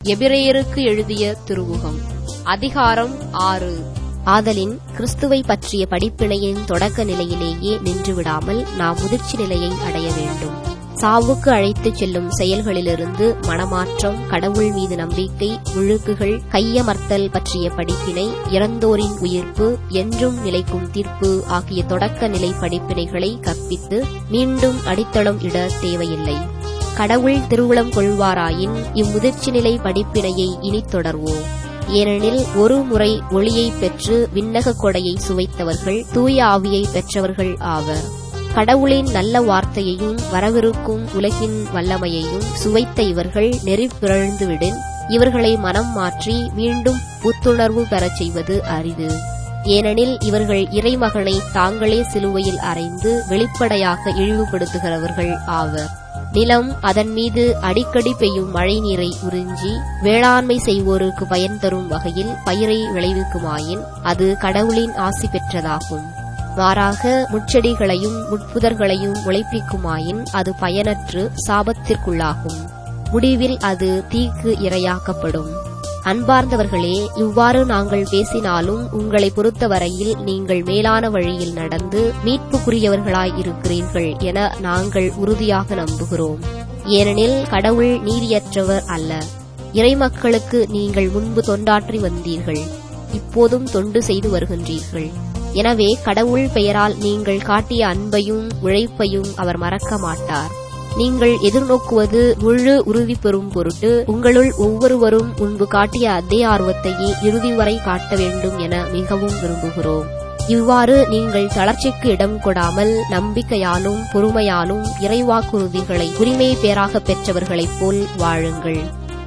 எபிரேயருக்கு எழுதிய திருமுகம் அதிகாரம் ஆறு ஆதலின் கிறிஸ்துவை பற்றிய படிப்பினையின் தொடக்க நிலையிலேயே நின்றுவிடாமல் நாம் முதிர்ச்சி நிலையை அடைய வேண்டும் சாவுக்கு அழைத்துச் செல்லும் செயல்களிலிருந்து மனமாற்றம் கடவுள் மீது நம்பிக்கை ஒழுக்குகள் கையமர்த்தல் பற்றிய படிப்பினை இறந்தோரின் உயிர்ப்பு என்றும் நிலைக்கும் தீர்ப்பு ஆகிய தொடக்க நிலை படிப்பினைகளை கற்பித்து மீண்டும் அடித்தளம் இட தேவையில்லை கடவுள் திருவுளம் கொள்வாராயின் இம்முதிர்ச்சி நிலை படிப்பினையை இனித் தொடர்வோம் ஏனெனில் ஒரு முறை ஒளியைப் பெற்று விண்ணக கொடையை சுவைத்தவர்கள் தூய ஆவியை பெற்றவர்கள் ஆவர் கடவுளின் நல்ல வார்த்தையையும் வரவிருக்கும் உலகின் வல்லமையையும் சுவைத்த இவர்கள் நெறி பிறழ்ந்துவிடின் இவர்களை மனம் மாற்றி மீண்டும் புத்துணர்வு பெறச் செய்வது அரிது ஏனெனில் இவர்கள் இறைமகனை தாங்களே சிலுவையில் அறைந்து வெளிப்படையாக இழிவுபடுத்துகிறவர்கள் ஆவர் நிலம் அதன் மீது அடிக்கடி பெய்யும் மழை நீரை உறிஞ்சி வேளாண்மை செய்வோருக்கு பயன் தரும் வகையில் பயிரை விளைவிக்குமாயின் அது கடவுளின் ஆசி பெற்றதாகும் மாறாக முட்செடிகளையும் முட்புதர்களையும் உழைப்பிக்குமாயின் அது பயனற்று சாபத்திற்குள்ளாகும் முடிவில் அது தீக்கு இரையாக்கப்படும் அன்பார்ந்தவர்களே இவ்வாறு நாங்கள் பேசினாலும் உங்களை பொறுத்தவரையில் நீங்கள் மேலான வழியில் நடந்து மீட்புக்குரியவர்களாய் இருக்கிறீர்கள் என நாங்கள் உறுதியாக நம்புகிறோம் ஏனெனில் கடவுள் நீதியற்றவர் அல்ல இறைமக்களுக்கு நீங்கள் முன்பு தொண்டாற்றி வந்தீர்கள் இப்போதும் தொண்டு செய்து வருகின்றீர்கள் எனவே கடவுள் பெயரால் நீங்கள் காட்டிய அன்பையும் உழைப்பையும் அவர் மறக்க மாட்டார் நீங்கள் எதிர்நோக்குவது முழு உறுதி பெறும் பொருட்டு உங்களுள் ஒவ்வொருவரும் முன்பு காட்டிய அதே ஆர்வத்தையே இறுதி வரை காட்ட வேண்டும் என மிகவும் விரும்புகிறோம் இவ்வாறு நீங்கள் தளர்ச்சிக்கு இடம் கொடாமல் நம்பிக்கையாலும் பொறுமையாலும் இறைவாக்குறுதிகளை உரிமை பேராக பெற்றவர்களைப் போல் வாழுங்கள்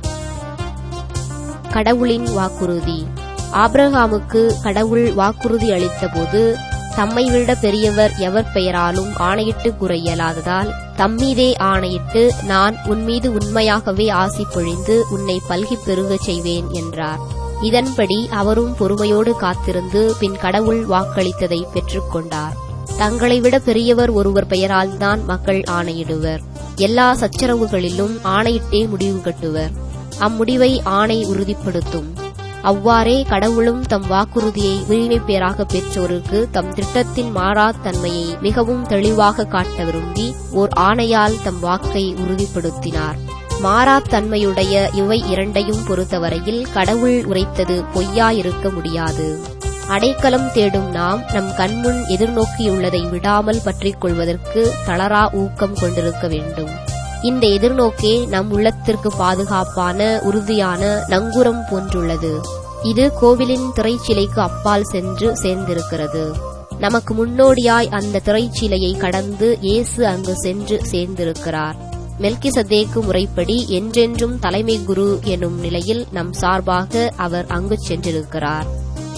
கடவுளின் வாக்குறுதி ஆப்ரஹாமுக்கு கடவுள் வாக்குறுதி அளித்தபோது தம்மை விட பெரியவர் எவர் பெயராலும் ஆணையிட்டு கூற இயலாததால் தம்மீதே ஆணையிட்டு நான் உன்மீது உண்மையாகவே ஆசி பொழிந்து உன்னை பல்கிப் பெருகச் செய்வேன் என்றார் இதன்படி அவரும் பொறுமையோடு காத்திருந்து பின் கடவுள் வாக்களித்ததை பெற்றுக்கொண்டார் தங்களை விட பெரியவர் ஒருவர் பெயரால் தான் மக்கள் ஆணையிடுவர் எல்லா சச்சரவுகளிலும் ஆணையிட்டே முடிவு கட்டுவர் அம்முடிவை ஆணை உறுதிப்படுத்தும் அவ்வாறே கடவுளும் தம் வாக்குறுதியை உரிமை பேராக பெற்றோருக்கு தம் திட்டத்தின் மாறாத்தன்மையை மிகவும் தெளிவாக காட்ட விரும்பி ஓர் ஆணையால் தம் வாக்கை உறுதிப்படுத்தினார் மாறாத்தன்மையுடைய இவை இரண்டையும் பொறுத்தவரையில் கடவுள் உரைத்தது பொய்யாயிருக்க முடியாது அடைக்கலம் தேடும் நாம் நம் கண்முன் எதிர்நோக்கியுள்ளதை விடாமல் பற்றிக் கொள்வதற்கு தளரா ஊக்கம் கொண்டிருக்க வேண்டும் இந்த எதிர்நோக்கே நம் உள்ளத்திற்கு பாதுகாப்பான உறுதியான நங்கூரம் போன்றுள்ளது இது கோவிலின் திரைச்சிலைக்கு அப்பால் சென்று சேர்ந்திருக்கிறது நமக்கு முன்னோடியாய் அந்த திரைச்சிலையை கடந்து இயேசு அங்கு சென்று சேர்ந்திருக்கிறார் மெல்கிசதேக்கு முறைப்படி என்றென்றும் தலைமை குரு எனும் நிலையில் நம் சார்பாக அவர் அங்கு சென்றிருக்கிறார்